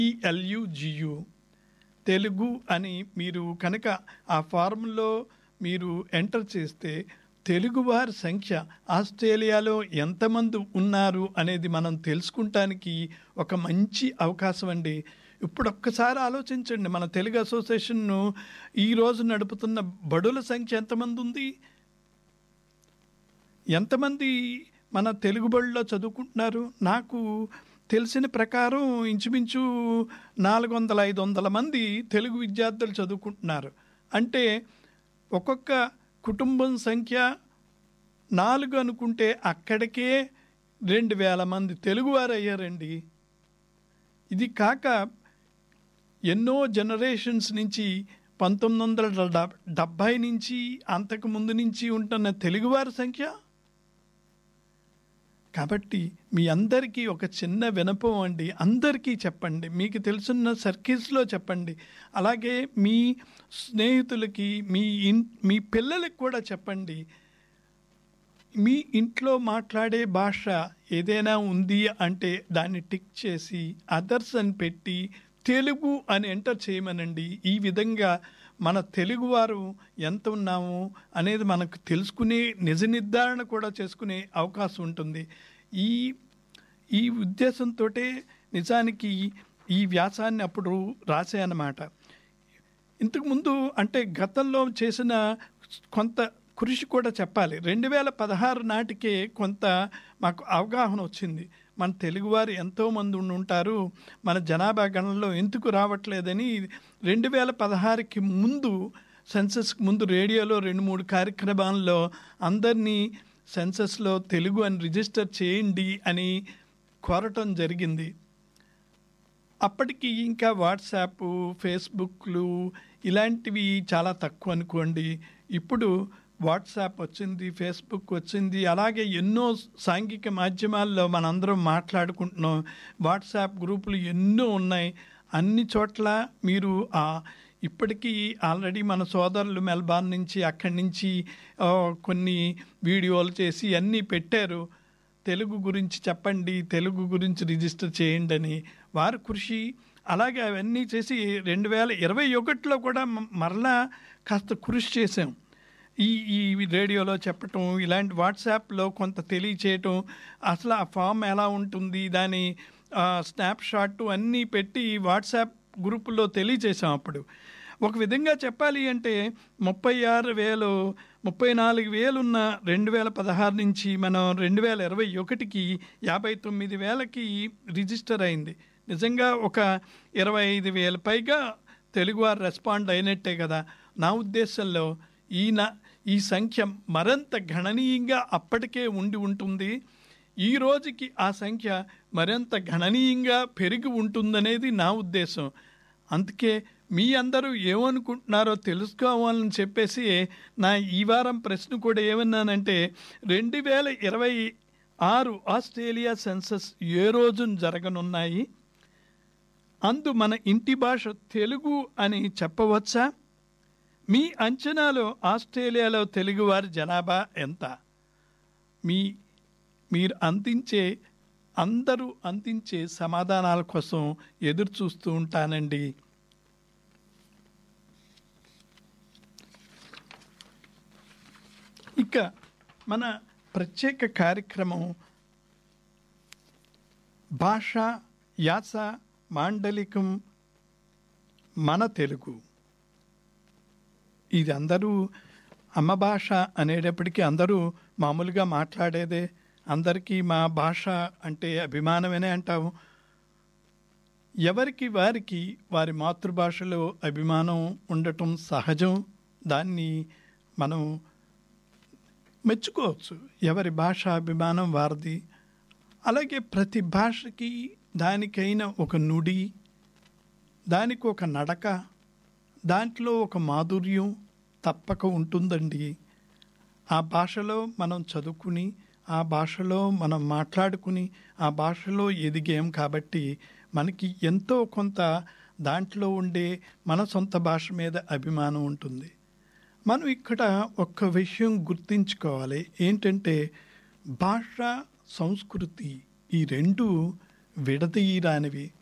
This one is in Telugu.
ఈఎల్యుజియు తెలుగు అని మీరు కనుక ఆ ఫార్ములో మీరు ఎంటర్ చేస్తే తెలుగువారి సంఖ్య ఆస్ట్రేలియాలో ఎంతమంది ఉన్నారు అనేది మనం తెలుసుకుంటానికి ఒక మంచి అవకాశం అండి ఇప్పుడు ఒక్కసారి ఆలోచించండి మన తెలుగు అసోసియేషన్ను ఈరోజు నడుపుతున్న బడుల సంఖ్య ఎంతమంది ఉంది ఎంతమంది మన తెలుగు బడిలో చదువుకుంటున్నారు నాకు తెలిసిన ప్రకారం ఇంచుమించు నాలుగు వందల ఐదు వందల మంది తెలుగు విద్యార్థులు చదువుకుంటున్నారు అంటే ఒక్కొక్క కుటుంబం సంఖ్య నాలుగు అనుకుంటే అక్కడికే రెండు వేల మంది తెలుగువారు అయ్యారండి ఇది కాక ఎన్నో జనరేషన్స్ నుంచి పంతొమ్మిది వందల డెబ్- డెబ్భై నుంచి అంతకు ముందు నుంచి ఉంటున్న తెలుగువారి సంఖ్య కాబట్టి మీ అందరికీ ఒక చిన్న వినపం అండి అందరికీ చెప్పండి మీకు తెలుసున్న సర్కిల్స్లో చెప్పండి అలాగే మీ స్నేహితులకి మీ ఇన్ మీ పిల్లలకి కూడా చెప్పండి మీ ఇంట్లో మాట్లాడే భాష ఏదైనా ఉంది అంటే దాన్ని టిక్ చేసి అదర్స్ అని పెట్టి తెలుగు అని ఎంటర్ చేయమనండి ఈ విధంగా మన తెలుగువారు ఎంత ఉన్నాము అనేది మనకు తెలుసుకునే నిజ నిర్ధారణ కూడా చేసుకునే అవకాశం ఉంటుంది ఈ ఈ ఉద్దేశంతో నిజానికి ఈ వ్యాసాన్ని అప్పుడు రాశానమాట ఇంతకుముందు అంటే గతంలో చేసిన కొంత కృషి కూడా చెప్పాలి రెండు వేల పదహారు నాటికే కొంత మాకు అవగాహన వచ్చింది మన తెలుగువారు ఎంతోమంది ఉండి ఉంటారు మన జనాభా గణనలో ఎందుకు రావట్లేదని రెండు వేల పదహారుకి ముందు సెన్సస్కి ముందు రేడియోలో రెండు మూడు కార్యక్రమాల్లో అందరినీ సెన్సస్లో తెలుగు అని రిజిస్టర్ చేయండి అని కోరటం జరిగింది అప్పటికి ఇంకా వాట్సాప్ ఫేస్బుక్లు ఇలాంటివి చాలా తక్కువ అనుకోండి ఇప్పుడు వాట్సాప్ వచ్చింది ఫేస్బుక్ వచ్చింది అలాగే ఎన్నో సాంఘిక మాధ్యమాల్లో మనందరం మాట్లాడుకుంటున్నాం వాట్సాప్ గ్రూపులు ఎన్నో ఉన్నాయి అన్ని చోట్ల మీరు ఆ ఇప్పటికీ ఆల్రెడీ మన సోదరులు మెల్బార్న్ నుంచి అక్కడి నుంచి ఆ, కొన్ని వీడియోలు చేసి అన్నీ పెట్టారు తెలుగు గురించి చెప్పండి తెలుగు గురించి రిజిస్టర్ చేయండి అని వారి కృషి అలాగే అవన్నీ చేసి రెండు వేల ఇరవై ఒకటిలో కూడా మ- మరలా కాస్త కృషి చేసాం ఈ ఈ రేడియోలో చెప్పటం ఇలాంటి వాట్సాప్లో కొంత తెలియచేయటం అసలు ఆ ఫామ్ ఎలా ఉంటుంది దాని స్నాప్ షాట్ అన్నీ పెట్టి వాట్సాప్ గ్రూపుల్లో తెలియచేసాం అప్పుడు ఒక విధంగా చెప్పాలి అంటే ముప్పై ఆరు వేలు ముప్పై నాలుగు వేలున్న రెండు వేల పదహారు నుంచి మనం రెండు వేల ఇరవై ఒకటికి యాభై తొమ్మిది వేలకి రిజిస్టర్ అయింది నిజంగా ఒక ఇరవై ఐదు వేల పైగా తెలుగువారు రెస్పాండ్ అయినట్టే కదా నా ఉద్దేశంలో ఈ నా ఈ సంఖ్య మరింత గణనీయంగా అప్పటికే ఉండి ఉంటుంది ఈ రోజుకి ఆ సంఖ్య మరింత గణనీయంగా పెరిగి ఉంటుందనేది నా ఉద్దేశం అందుకే మీ అందరూ ఏమనుకుంటున్నారో తెలుసుకోవాలని చెప్పేసి నా ఈ వారం ప్రశ్న కూడా ఏమన్నానంటే రెండు వేల ఇరవై ఆరు ఆస్ట్రేలియా సెన్సస్ ఏ రోజున జరగనున్నాయి అందు మన ఇంటి భాష తెలుగు అని చెప్పవచ్చా మీ అంచనాలో ఆస్ట్రేలియాలో తెలుగువారి జనాభా ఎంత మీ మీరు అందించే అందరూ అందించే సమాధానాల కోసం ఎదురు చూస్తూ ఉంటానండి ఇక మన ప్రత్యేక కార్యక్రమం భాష యాస మాండలికం మన తెలుగు ఇది అందరూ అమ్మ భాష అనేటప్పటికీ అందరూ మామూలుగా మాట్లాడేదే అందరికీ మా భాష అంటే అభిమానమనే అంటాము ఎవరికి వారికి వారి మాతృభాషలో అభిమానం ఉండటం సహజం దాన్ని మనం మెచ్చుకోవచ్చు ఎవరి భాష అభిమానం వారిది అలాగే ప్రతి భాషకి దానికైన ఒక నుడి దానికి ఒక నడక దాంట్లో ఒక మాధుర్యం తప్పక ఉంటుందండి ఆ భాషలో మనం చదువుకుని ఆ భాషలో మనం మాట్లాడుకుని ఆ భాషలో ఎదిగాం కాబట్టి మనకి ఎంతో కొంత దాంట్లో ఉండే మన సొంత భాష మీద అభిమానం ఉంటుంది మనం ఇక్కడ ఒక్క విషయం గుర్తించుకోవాలి ఏంటంటే భాష సంస్కృతి ఈ రెండు విడదీయరానివి